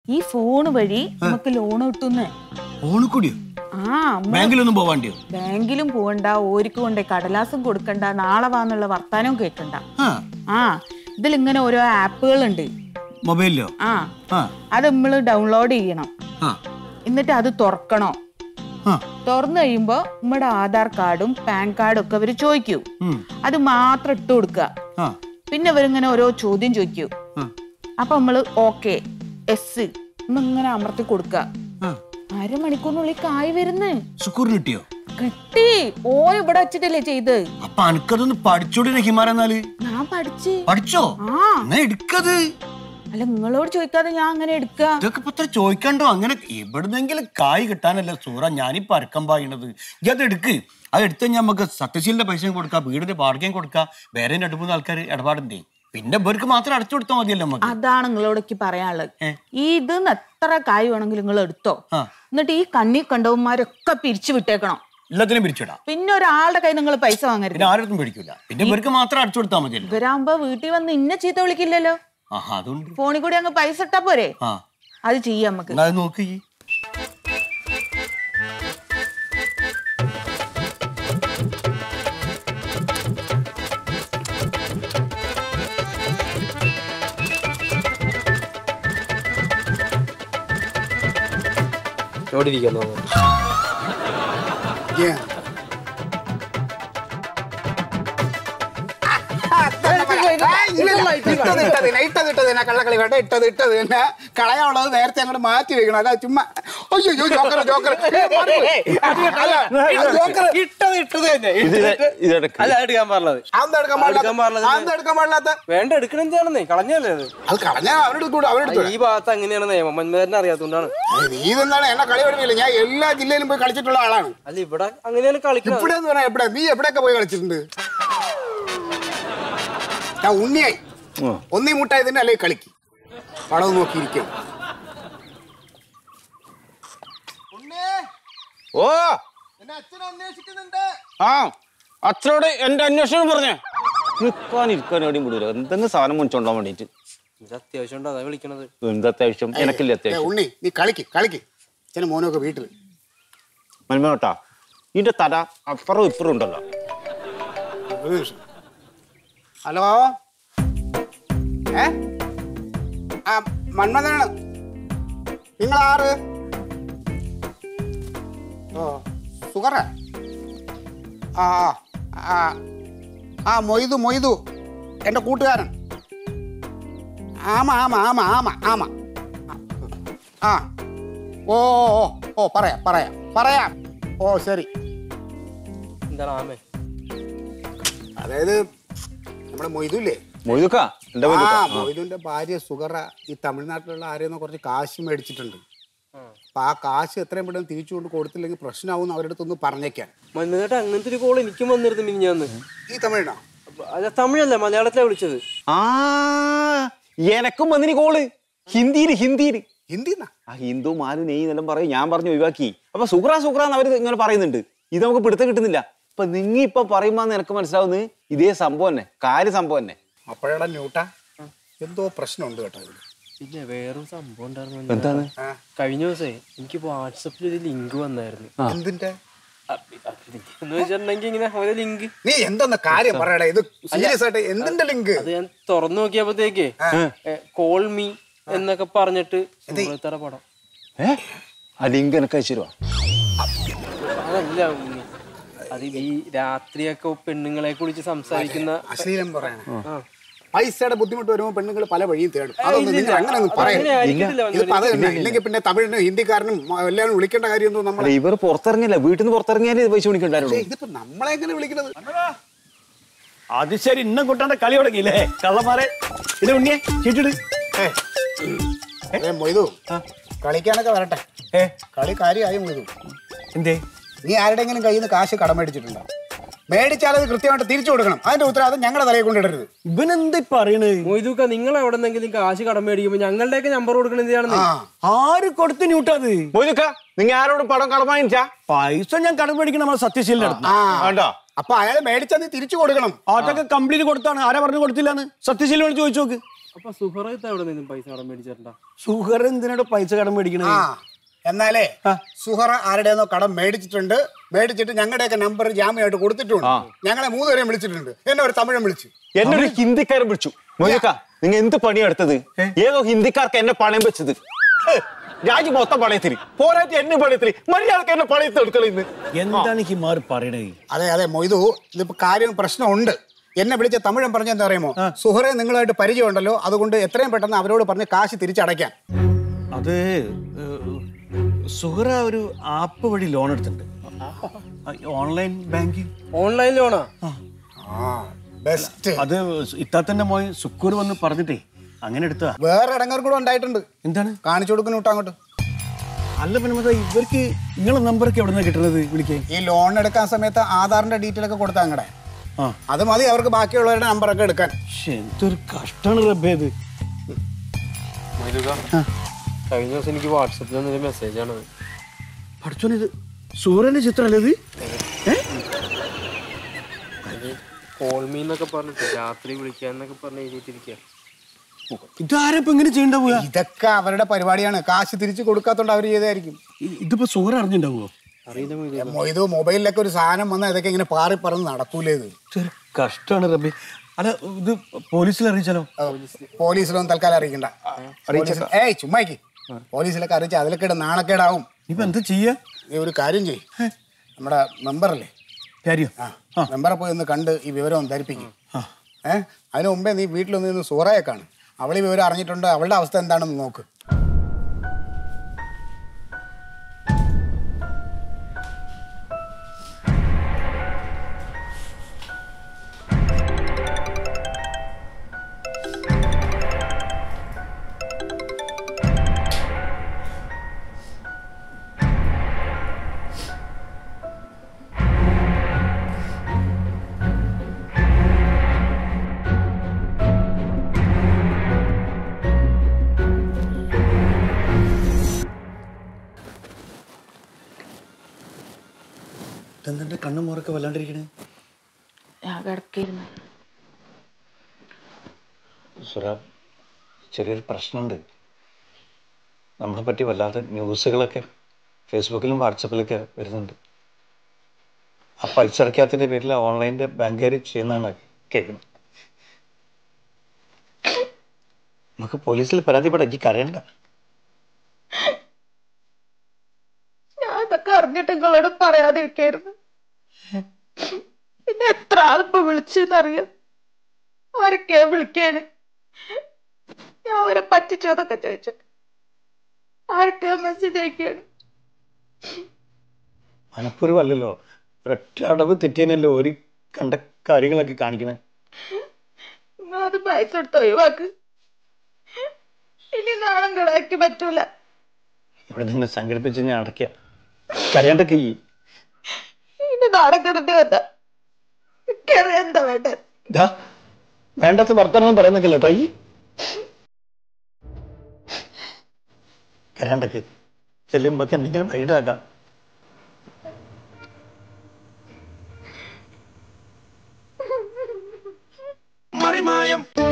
ഈ ഫോൺ വഴി നമുക്ക് ലോൺ കിട്ടുന്നേ ഓണിക്കൂടിയോ ആ അമ്മ ബാങ്കിലൊന്നും പോവാണ്ടിയോ ബാങ്കിലും പോകണ്ട ഓരിക്ക് കൊണ്ടേ കടലാസും കൊടുക്കണ്ട നാളെ വാന്നുള്ള വർത്താനവും കേൾക്കണ്ട ആ ആ ഇതിലിങ്ങനെ ഓരോ ആപ്പുകളുണ്ട് മൊബൈലിലോ ആ ആ അത് നമ്മൾ ഡൗൺലോഡ് ചെയ്യണം ആ എന്നിട്ട് അത് തുറക്കണം ആ തുറന്നു കഴിയുമ്പോ നമ്മുടെ ആധാർ കാർഡും പാൻ കാർഡും ഒക്കെ അവര് ചോദിക്കൂ ഉം. അത് മാത്രം ഇട്ട് കൊടുക്കുക ആ പിന്നെ അവരിങ്ങനെ ഓരോ ചോദ്യം ചോദിക്കൂ ആ അപ്പൊ നമ്മള് ഓക്കെ എസ് എന്നിങ്ങനെ അമർത്തി കൊടുക്കുക ആ അരമണിക്കൂറിനുള്ളിൽ കായ് വരുന്നേ സുക്കൂറിന് കിട്ടിയോ കിട്ടി ഓ ഇവിടെ വെച്ചിട്ടല്ലേ ചെയ്ത് അപ്പൊ അനക്കതൊന്ന് പഠിച്ചോടി ഹിമാര എന്നാല് ഞാൻ പഠിച്ച് പഠിച്ചോ ആ എന്നാ എടുക്കത് അല്ല നിങ്ങളോട് ചോദിക്കാതെ ഞാൻ അങ്ങനെ എടുക്ക ഇതൊക്കെ ഇപ്പൊ ഇത്ര ചോദിക്കണ്ടോ അങ്ങനെ എവിടുന്നെങ്കിലും കായ് കിട്ടാനല്ല സൂറ ഞാനിപ്പോ അരക്കം പായണത് ഇജ്ജ് അത് എടുക്ക് അത് എടുത്ത് കഴിഞ്ഞാൽ നമുക്ക് സത്യശീലിന്റെ പൈസയും കൊടുക്കാം വീടിന്റെ വാടകയും കൊടുക്കാം വേറെ രണ്ട് മൂന്ന് ആൾക്കാർ ഇടപാടുണ്ടേ പിന്നെ ഇവർക്ക് മാത്രം അടച്ചു കൊടുത്താൽ മതിയല്ലോ നമുക്ക് അതാണ് നിങ്ങളോടൊക്കെ പറയാനുള്ളത് ഏ. ഇത് എത്ര കായ് വേണമെങ്കിലും നിങ്ങൾ എടുത്തോ ആ. എന്നിട്ട് ഈ കണ്ണി കണ്ടവന്മാരൊക്കെ പിരിച്ചു വിട്ടേക്കണം എല്ലാത്തിനും പിരിച്ചിടാം പിന്നെ ഒരാളുടെ കയ്യിൽ നിങ്ങൾ പൈസ വാങ്ങരുത് പിന്നെ ആരും പിടിക്കില്ല പിന്നെ ഇവർക്ക് മാത്രം അടച്ചു കൊടുത്താൽ മതിയല്ലോ ഇവരാകുമ്പോ വീട്ടിൽ വന്ന് ഇന്ന ചീത്ത വിളിക്കില്ലല്ലോ ആഹാ അതുകൊണ്ട് ഫോണിൽ കൂടി അങ്ങ് പൈസ ഇട്ടാ പോരെ ആ അത് ചെയ്യാം നമുക്ക് എന്നാ അത് നോക്ക് ഈ ഇവിടെ ഇരിക്കുന്നു ഇട്ടത് ഇട്ടത് തന്നെ ഇട്ടത് ഇട്ടത് തന്നെ കള്ളക്കളി വേണ്ട ഇട്ടത് ഇട്ടത് തന്നെ കളയാനുള്ളത് നേരത്തെ അങ്ങോട്ട് മാറ്റി വെക്കണം അല്ല ചുമ്മാ അയ്യോ അയ്യോ, ജോക്കർ ജോക്കർ ഏ, മാറി പോയി. അല്ല, അത് ജോക്കർ ഇട്ടത് ഇട്ടത് തന്നെ അല്ല എടുക്കാൻ പറഞ്ഞത് അതെന്താ എടുക്കാൻ പാടില്ലാത്ത എടുക്കാൻ പാടില്ലാത്ത- അതെന്താ എടുക്കാൻ പാടില്ലാത്ത വേണ്ട എടുക്കണം എന്താണെന്നേ കളഞ്ഞല്ലേ അത് അത് കളഞ്ഞാ അവരുടെ കൂടെ അവരുടെ ഈ ഭാഗത്ത് അങ്ങനെയാണ് നിയമം മന്മേരനെ അറിയാത്തോണ്ടാണ് നീ ഇതെന്താണ് എന്നെ കളി പഠിപ്പില്ല ഞാൻ എല്ലാ ജില്ലയിലും പോയി കളിച്ചിട്ടുള്ള ആളാണ് അല്ല ഇവിടെ അങ്ങനെയാണ് കളിക്കുന്നത് ഇവിടെ എന്ന് പറഞ്ഞാൽ എവിടെ നീ എവിടെയൊക്കെ പോയി കളിച്ചിട്ടുണ്ട് ഞാൻ ഉണ്ണിയായി ഒന്നീ മുട്ടായി തന്നെ അല്ലെങ്കിൽ കളിക്ക് പടം നോക്കിയിരിക്കും ഓ എന്നെ അച്ഛൻ അന്വേഷിക്കുന്നുണ്ട് ആ അച്ഛനോട് എന്റെ അന്വേഷണം പറഞ്ഞേ നിൽക്കാൻ ഇരിക്കാൻ എവിടെയും വിടൂല എന്തെങ്കിലും സാധനം മുൻചോണ്ടാൻ വേണ്ടിട്ട് ഇത് അത്യാവശ്യം ഉണ്ട് അതാ വിളിക്കണത് എന്ത് അത്യാവശ്യം എനക്കില്ല ഏ, അത്യാവശ്യം ഉണ്ണി നീ കളിക്ക് കളിക്ക് അച്ഛനും മോനൊക്കെ വീട്ടിൽ മന്മോട്ടാ ഇതിന്റെ തല അപ്പുറം ഇപ്പുറം ഉണ്ടല്ലോ ഒരു നിമിഷം ഹലോ ഏ ആ മന്മഥനാണ് നിങ്ങൾ ആറ് ഓ സുഖറ ആ ആ ആ ആ മൊയ്തു മൊയ്തു എൻ്റെ കൂട്ടുകാരൻ ആമ ആമ ആമ ആമ ആമ ആ ഓ ഓ ഓ ഓ പറയാം പറയാം പറയാം ഓ ശരി എന്താണ് ആമേ അതായത് നമ്മുടെ മൊയ്തുല്ലേ മൊയ്തുക്ക എന്റെ ആ മൊയ്തുക്ക മൊയ്തുവിന്റെ ഭാര്യ സുഗറ ഈ തമിഴ്നാട്ടിലുള്ള ആരെയെന്നോ കുറച്ച് കാശ് മേടിച്ചിട്ടുണ്ട് അപ്പൊ ആ കാശ് എത്രയും പെട്ടെന്ന് തിരിച്ചു കൊണ്ട് കൊടുത്തില്ലെങ്കിൽ പ്രശ്നമാവും അവരുടെ അടുത്തൊന്ന് പറഞ്ഞേക്കാൻ മന്മേട്ട അങ്ങനത്തെ ഒരു കോൾ എനിക്കും വന്നിരുന്നു മിനിഞ്ഞാന്ന് ഈ തമിഴിനാ അപ്പൊ അല്ല തമിഴല്ല മലയാളത്തിലാണ് വിളിച്ചത് ആ എനക്കും വന്നിനി കോള് ഹിന്ദിയില് ഹിന്ദിയില് ഹിന്ദിന്നാ ആ ഹിന്ദു മാലു നെയ് എന്നെല്ലാം പറയും ഞാൻ പറഞ്ഞു ഒഴിവാക്കി അപ്പൊ സുഗ്ര സുഗ്ര എന്ന് അവര് ഇങ്ങനെ പറയുന്നുണ്ട് ഇത് നമുക്ക് പിടുത്തം കിട്ടുന്നില്ല ഇപ്പൊ നിങ്ങ ഇപ്പൊ പറയുമ്പോ നിനക്ക് മനസ്സിലാവുന്നത് ഇതേ സംഭവം തന്നെ കാര്യ സംഭവം തന്നെ അപ്പോഴാ ന്യൂട്ടാ എന്തോ പ്രശ്നമുണ്ട് കേട്ടോ ഇതില് പിന്നെ വേറൊരു സംഭവം ഉണ്ടായിരുന്നു എന്താണ് ആ, കഴിഞ്ഞ ദിവസേ എനിക്ക് വാട്സപ്പിൽ ഒരു ലിങ്ക് വന്നായിരുന്നു എന്തിന്റെ എന്ന് വെച്ചിട്ടുണ്ടെങ്കിൽ ഇങ്ങനെ ഒരു ലിങ്ക് നീ എന്തെന്ന കാര്യം പറയടാ ഇത് സീരിയസ് ആയിട്ട് എന്തിന്റെ ലിങ്ക് അത് ഞാൻ തുറന്നു നോക്കിയപ്പോഴത്തേക്ക് കോൾ മീ എന്നൊക്കെ പറഞ്ഞിട്ട് സുഹൃത്തറ പടം ഏ ആ ലിങ്ക് എനിക്ക് അയച്ചിരുവാ അതല്ല ഉണ്ണി. അത് ഈ രാത്രിയൊക്കെ പെണ്ണുങ്ങളെ കുറിച്ച് സംസാരിക്കുന്ന അശ്ലീലം പറയണ ആ. പൈസയുടെ ബുദ്ധിമുട്ട് വരുമ്പോൾ പെണ്ണുങ്ങൾ പല വഴിയും തേടും അതൊന്നും നിങ്ങൾ അങ്ങനെ ഒന്നും അങ്ങനെ പറയരുത് ആയിരിക്കത്തില്ല ഇതിപ്പോ അത് തന്നെ ഇല്ലെങ്കിൽ പിന്നെ തമിഴിനും ഹിന്ദിക്കാരനും എല്ലാവരും വിളിക്കേണ്ട കാര്യമൊന്നും നമ്മൾ അല്ല ഇവർ പുറത്തിറങ്ങില്ല വീട്ടിൽ നിന്ന് പുറത്തിറങ്ങിയാലേ ഇത് പൈസ വിളിക്കണ്ടായിരുന്നു ഇതിപ്പോ നമ്മളെ എങ്ങനെ വിളിക്കുന്നത് അത് ശരി ഇന്നും കൂട്ടാണ്ട് കളി തുടങ്ങിയില്ലേ കള്ളന്മാരെ ഇത് ഉണ്ണിയെ ചീട്ടിട് ഏ, മൊയ്തു കളിക്കാനൊക്കെ വരട്ടെ ഏ കളി കാര്യമായി മൊയ്തു എന്തേ നീ ആരുടെങ്കിലും കയ്യിൽ നിന്ന് കാശ് കടം മേടിച്ചിട്ടുണ്ടോ മേടിച്ചാൽ അത് കൃത്യമായിട്ട് തിരിച്ചു കൊടുക്കണം അതിന്റെ ഉത്തരവാദിത്തം ഞങ്ങളുടെ തലയിൽ കൊണ്ടിടരുത് ഇവനെന്താ പറയണേ മൊയ്തുക്ക നിങ്ങൾ എവിടെ നിന്നെങ്കിലും കാശ് കടം മേടിക്കുമ്പോൾ ഞങ്ങളുടെയൊക്കെ നമ്പർ കൊടുക്കണത് എന്തിനാണെന്ന് ആ ആര് കൊടുത്ത് ന്യൂട്ടത് മോയിതുക്ക നിങ്ങൾ ആരോടും പടം കടമായിട്ടാ പൈസ ഞാൻ കടം മേടിക്കണം നമ്മളെ സത്യശീലിന്റെ അടുത്ത് ആ വേണ്ട അപ്പൊ അയാൾ മേടിച്ചാൽ നീ തിരിച്ചു കൊടുക്കണം അതൊക്കെ കംപ്ലീറ്റ് കൊടുത്താണ് ആരാ പറഞ്ഞു കൊടുത്തില്ലാന്ന് സത്യശീലനോട് ചോദിച്ചു നോക്ക് അപ്പൊ സുഹറത്ത് എവിടെ നിന്നും പൈസ കടം മേടിച്ചിട്ടുണ്ടാ ഷുഗർ എന്തിനാണ് പൈസ കടം മേടിക്കണേ ആ എന്നാലേ സുഹറ ആരുടെയെന്നോ കടം മേടിച്ചിട്ടുണ്ട് മേടിച്ചിട്ട് ഞങ്ങളുടെയൊക്കെ നമ്പർ ജാമ്യമായിട്ട് കൊടുത്തിട്ടുണ്ട് ഞങ്ങളെ മൂന്നുപേരെയും വിളിച്ചിട്ടുണ്ട് എന്നെ ഒരു തമിഴൻ വിളിച്ചു എന്നെ ഒരു ഹിന്ദിക്കാരൻ വിളിച്ചു മൊയ്യക്ക നിങ്ങൾ എന്ത് പണിയാ എടുത്തത് ഏതോ ഹിന്ദിക്കാർക്ക് എന്നെ പണയം വെച്ചത് ഹേ, രാജ്യം മൊത്തം പണയത്തിന് പോരാറ്റി എന്നെ പണയത്തിന് മര്യാദക്ക് എന്നെ പണയത്തിൽ എടുക്കളയുന്നു എന്താണ് ഹിമാർ പറയണേ അതെ അതെ മൊയ്തു ഇതിപ്പോ കാര്യം പ്രശ്നമുണ്ട് എന്നെ വിളിച്ച തമിഴൻ പറഞ്ഞ എന്താ പറയുമോ സുഹറെ നിങ്ങളായിട്ട് പരിചയമുണ്ടല്ലോ അതുകൊണ്ട് എത്രയും പെട്ടെന്ന് അവരോട് പറഞ്ഞ് കാശ് തിരിച്ചടയ്ക്കാൻ അത് സുഹറ ഒരു ആപ്പ് വഴി ലോൺ എടുത്തിട്ടുണ്ട് ഓൺലൈൻ ബാങ്കിങ് ഓൺലൈൻ ലോണാ ബെസ്റ്റ് അത് ഇത്താത്തന്റെ മോൻ സുക്കൂർ വന്ന് പറഞ്ഞിട്ടേ അങ്ങനെ എടുത്തതാ വേറെ ഇടങ്ങർ കൂടെ ഉണ്ടായിട്ടുണ്ട് എന്താണ് കാണിച്ചു കൊടുക്കുന്നു വിട്ടോ അങ്ങോട്ട് അല്ല പിന്നെ ഇവർക്ക് നിങ്ങളെ നമ്പറൊക്കെ എവിടെ നിന്നാണ് കിട്ടുന്നത് വിളിക്കാൻ ഈ ലോൺ എടുക്കാൻ സമയത്ത് ആധാറിന്റെ ഡീറ്റെയിൽ ഒക്കെ കൊടുത്താ അങ്ങടെ ആ അത് മതി അവർക്ക് ബാക്കിയുള്ളവരുടെ നമ്പറൊക്കെ എടുക്കാൻ പക്ഷെ എന്തൊരു കഷ്ടാണ് റബ്ബേ ഇത് മൈലുക കഴിഞ്ഞ ദിവസം എനിക്ക് വാട്സപ്പിൽ വന്നൊരു മെസ്സേജ് ആണ് പഠിച്ചോനെ ഇത് സൂര്യന്റെ ചിത്രമല്ലേ ഇത് കോൾ മീ എന്നൊക്കെ പറഞ്ഞിട്ട് രാത്രി വിളിക്കാന്നൊക്കെ പറഞ്ഞ് എഴുതിയിട്ടിരിക്കുക ഇതാരപ്പോ ഇങ്ങനെ ചെയ്യണ്ടാവുക ഇതൊക്കെ അവരുടെ പരിപാടിയാണ് കാശ് തിരിച്ചു കൊടുക്കാത്തോണ്ട് അവർ ചെയ്തായിരിക്കും ഇ- ഇതിപ്പോ സൂര്യ അറിഞ്ഞിണ്ടാവുമോ അറിയില്ല മൊയ്തു മൊയ്തു മൊബൈലിലൊക്കെ ഒരു സാധനം വന്നാൽ ഇതൊക്കെ ഇങ്ങനെ പാറി പറന്ന് നടക്കൂലേ ഇത് ഇതൊരു കഷ്ടാണ് റബ്ബി അല്ല ഇത് പോലീസിൽ അറിയിച്ചാലോ പോലീസിലൊന്നും തൽക്കാലം അറിയിക്കണ്ട പോലീസിൽ ഏയ് ചുമ്മാക്കി പോലീസിലൊക്കെ അറിയിച്ച അതിലൊക്കെ ഇട നാണക്കേടാവും ഇപ്പൊ എന്താ ചെയ്യാ നീ ഒരു കാര്യം ചെയ് നമ്മുടെ മെമ്പറല്ലേ കാര്യം ആ മെമ്പറെ പോയി ഒന്ന് കണ്ട് ഈ വിവരം ഒന്ന് ധരിപ്പിക്കും ആ ഏ അതിന് മുമ്പേ നീ വീട്ടിലൊന്ന് നിന്ന് സൂറയെ കാണും അവൾ ഈ വിവരം അറിഞ്ഞിട്ടുണ്ട് അവളുടെ അവസ്ഥ എന്താണെന്ന് നോക്ക് ഇതെന്താ കണ്ണും മോറൊക്കെ വല്ലാണ്ടിരിക്കണേ ഞാൻ കിടക്കിയിരുന്നു സുര ചെറിയൊരു പ്രശ്നമുണ്ട് നമ്മളെ പറ്റി വല്ലാതെ ന്യൂസുകളൊക്കെ ഫേസ്ബുക്കിലും വാട്സപ്പിലൊക്കെ വരുന്നുണ്ട് ആ പൈസ അടയ്ക്കാത്തതിൻ്റെ പേരിൽ ഓൺലൈനിൻ്റെ ബാങ്കുകാർ ചെയ്യുന്നതാണ് കേൾക്കുന്നത് നമുക്ക് പോലീസിൽ പരാതിപ്പെടാം എനിക്ക് കരയണ്ട ഞാൻ ഇതൊക്കെ അറിഞ്ഞിട്ട് നിങ്ങളോട് പറയാതിരിക്കായിരുന്നു പിന്നെ എത്ര ആളിപ്പോ വിളിച്ചെന്നറിയാം ആരൊക്കെയാ വിളിക്കാന് ഞാൻ അവരെ പറ്റിച്ചതൊക്കെ ചോദിച്ചു ആരൊക്കെയാ മെസ്സേജ് അയക്കാണ് മനഃപൂർവ്വമല്ലല്ലോ ഒരൊറ്റ അടവ് തെറ്റിയനല്ലോ ഒരു കണ്ട കാര്യങ്ങളൊക്കെ കാണിക്കണേ നിങ്ങളത് പൈസ എടുത്ത് ഒഴിവാക്ക് ഇനി നാളം കിടാക്കി പറ്റൂല ഇവിടെ നിന്ന് സംഘടിപ്പിച്ച് ഞാൻ അടയ്ക്കുക കരയാണ്ടൊക്കെ ഈ ഇനി നാടൻ കിടണ്ടി വന്ന എനിക്കറിയാം എന്താ വേണ്ടത് ഇതാ വേണ്ടാത്ത വർത്തമാനം പറയുന്നൊക്കെ കേട്ടോ ഈ കരയാണ്ടൊക്കെ ചെല്ലുമ്പോ എന്തെങ്കിലും വൈകിട്ടാക്കാം മറിമായം